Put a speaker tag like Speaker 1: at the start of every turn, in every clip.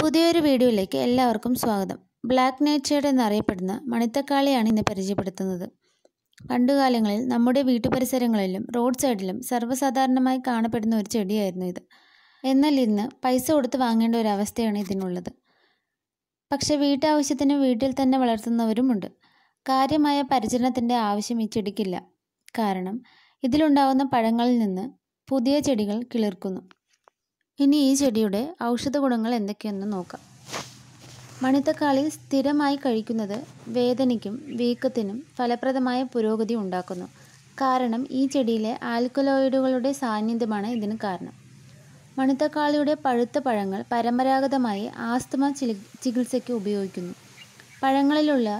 Speaker 1: പുതിയൊരു വീഡിയോയിലേക്ക് എല്ലാവർക്കും സ്വാഗതം ബ്ലാക്ക് നേച്ചേർഡ് എന്നറിയപ്പെടുന്ന മണിത്തക്കാളിയാണ് ഇന്ന് പരിചയപ്പെടുത്തുന്നത് പണ്ടുകാലങ്ങളിൽ നമ്മുടെ വീട്ടുപരിസരങ്ങളിലും റോഡ് സൈഡിലും സർവ്വസാധാരണമായി കാണപ്പെടുന്ന ഒരു ചെടിയായിരുന്നു ഇത് എന്നാൽ ഇന്ന് പൈസ കൊടുത്ത് വാങ്ങേണ്ട ഒരു അവസ്ഥയാണ് ഇതിനുള്ളത് പക്ഷെ വീട്ടാവശ്യത്തിന് വീട്ടിൽ തന്നെ വളർത്തുന്നവരുമുണ്ട് കാര്യമായ പരിചരണത്തിൻ്റെ ആവശ്യം ഈ ചെടിക്കില്ല കാരണം ഇതിലുണ്ടാവുന്ന പഴങ്ങളിൽ നിന്ന് പുതിയ ചെടികൾ കിളിർക്കുന്നു ഇനി ഈ ചെടിയുടെ ഔഷധ ഗുണങ്ങൾ എന്തൊക്കെയെന്ന് നോക്കാം മണിത്തക്കാളി സ്ഥിരമായി കഴിക്കുന്നത് വേദനയ്ക്കും വീക്കത്തിനും ഫലപ്രദമായ പുരോഗതി ഉണ്ടാക്കുന്നു കാരണം ഈ ചെടിയിലെ ആൽക്കലോയിഡുകളുടെ സാന്നിധ്യമാണ് ഇതിന് കാരണം മണിത്തക്കാളിയുടെ പഴുത്ത പഴങ്ങൾ പരമ്പരാഗതമായി ആസ്തമ ചിലി- ചികിത്സയ്ക്ക് ഉപയോഗിക്കുന്നു പഴങ്ങളിലുള്ള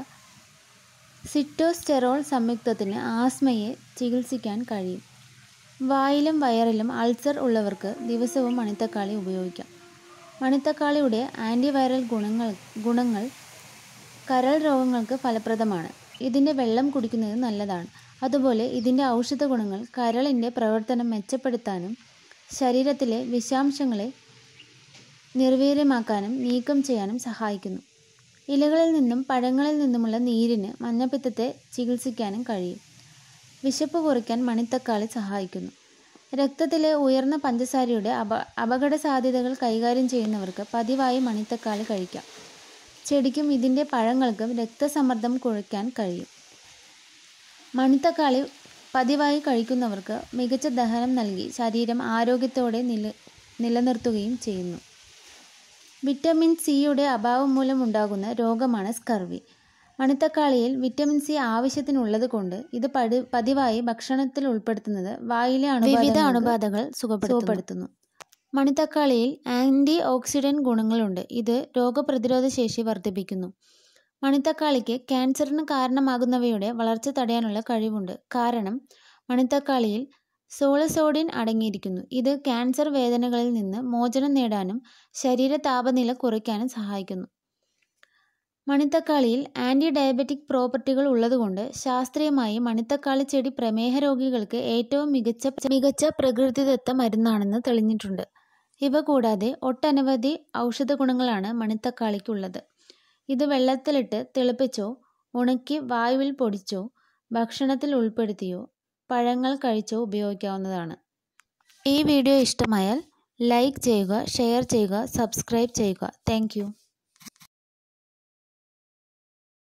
Speaker 1: സിറ്റോസ്റ്റെറോൾ സംയുക്തത്തിന് ആസ്മയെ ചികിത്സിക്കാൻ കഴിയും വായിലും വയറിലും അൾസർ ഉള്ളവർക്ക് ദിവസവും മണിത്തക്കാളി ഉപയോഗിക്കാം മണിത്തക്കാളിയുടെ ആൻറ്റിവൈറൽ ഗുണങ്ങൾ ഗുണങ്ങൾ കരൾ രോഗങ്ങൾക്ക് ഫലപ്രദമാണ് ഇതിൻ്റെ വെള്ളം കുടിക്കുന്നത് നല്ലതാണ് അതുപോലെ ഇതിൻ്റെ ഔഷധ ഗുണങ്ങൾ കരളിൻ്റെ പ്രവർത്തനം മെച്ചപ്പെടുത്താനും ശരീരത്തിലെ വിഷാംശങ്ങളെ നിർവീര്യമാക്കാനും നീക്കം ചെയ്യാനും സഹായിക്കുന്നു ഇലകളിൽ നിന്നും പഴങ്ങളിൽ നിന്നുമുള്ള നീരിന് മഞ്ഞപ്പിത്തത്തെ ചികിത്സിക്കാനും കഴിയും വിശപ്പ് കുറയ്ക്കാൻ മണിത്തക്കാളി സഹായിക്കുന്നു രക്തത്തിലെ ഉയർന്ന പഞ്ചസാരയുടെ അപ അപകട സാധ്യതകൾ കൈകാര്യം ചെയ്യുന്നവർക്ക് പതിവായി മണിത്തക്കാളി കഴിക്കാം ചെടിക്കും ഇതിൻ്റെ പഴങ്ങൾക്കും രക്തസമ്മർദ്ദം കുറയ്ക്കാൻ കഴിയും മണിത്തക്കാളി പതിവായി കഴിക്കുന്നവർക്ക് മികച്ച ദഹനം നൽകി ശരീരം ആരോഗ്യത്തോടെ നില നിലനിർത്തുകയും ചെയ്യുന്നു വിറ്റമിൻ സിയുടെ അഭാവം മൂലമുണ്ടാകുന്ന രോഗമാണ് സ്കർവി മണിത്തക്കാളിയിൽ വിറ്റമിൻ സി ആവശ്യത്തിനുള്ളത് കൊണ്ട് ഇത് പടി പതിവായി ഭക്ഷണത്തിൽ ഉൾപ്പെടുത്തുന്നത് വായിലെ വിവിധ അണുബാധകൾ സുഖപ്പെടുത്തുന്നു മണിത്തക്കാളിയിൽ ആൻറ്റി ഓക്സിഡൻറ്റ് ഗുണങ്ങളുണ്ട് ഇത് രോഗപ്രതിരോധ ശേഷി വർദ്ധിപ്പിക്കുന്നു മണിത്തക്കാളിക്ക് ക്യാൻസറിന് കാരണമാകുന്നവയുടെ വളർച്ച തടയാനുള്ള കഴിവുണ്ട് കാരണം മണിത്തക്കാളിയിൽ സോളസോഡിൻ അടങ്ങിയിരിക്കുന്നു ഇത് ക്യാൻസർ വേദനകളിൽ നിന്ന് മോചനം നേടാനും ശരീര താപനില കുറയ്ക്കാനും സഹായിക്കുന്നു മണിത്തക്കാളിയിൽ ആൻറ്റി ഡയബറ്റിക് പ്രോപ്പർട്ടികൾ ഉള്ളതുകൊണ്ട് ശാസ്ത്രീയമായി മണിത്തക്കാളി ചെടി പ്രമേഹ രോഗികൾക്ക് ഏറ്റവും മികച്ച മികച്ച പ്രകൃതിദത്ത മരുന്നാണെന്ന് തെളിഞ്ഞിട്ടുണ്ട് ഇവ കൂടാതെ ഒട്ടനവധി ഔഷധ ഗുണങ്ങളാണ് മണിത്തക്കാളിക്കുള്ളത് ഇത് വെള്ളത്തിലിട്ട് തിളപ്പിച്ചോ ഉണക്കി വായുവിൽ പൊടിച്ചോ ഭക്ഷണത്തിൽ ഉൾപ്പെടുത്തിയോ പഴങ്ങൾ കഴിച്ചോ ഉപയോഗിക്കാവുന്നതാണ് ഈ വീഡിയോ ഇഷ്ടമായാൽ ലൈക്ക് ചെയ്യുക ഷെയർ ചെയ്യുക സബ്സ്ക്രൈബ് ചെയ്യുക താങ്ക്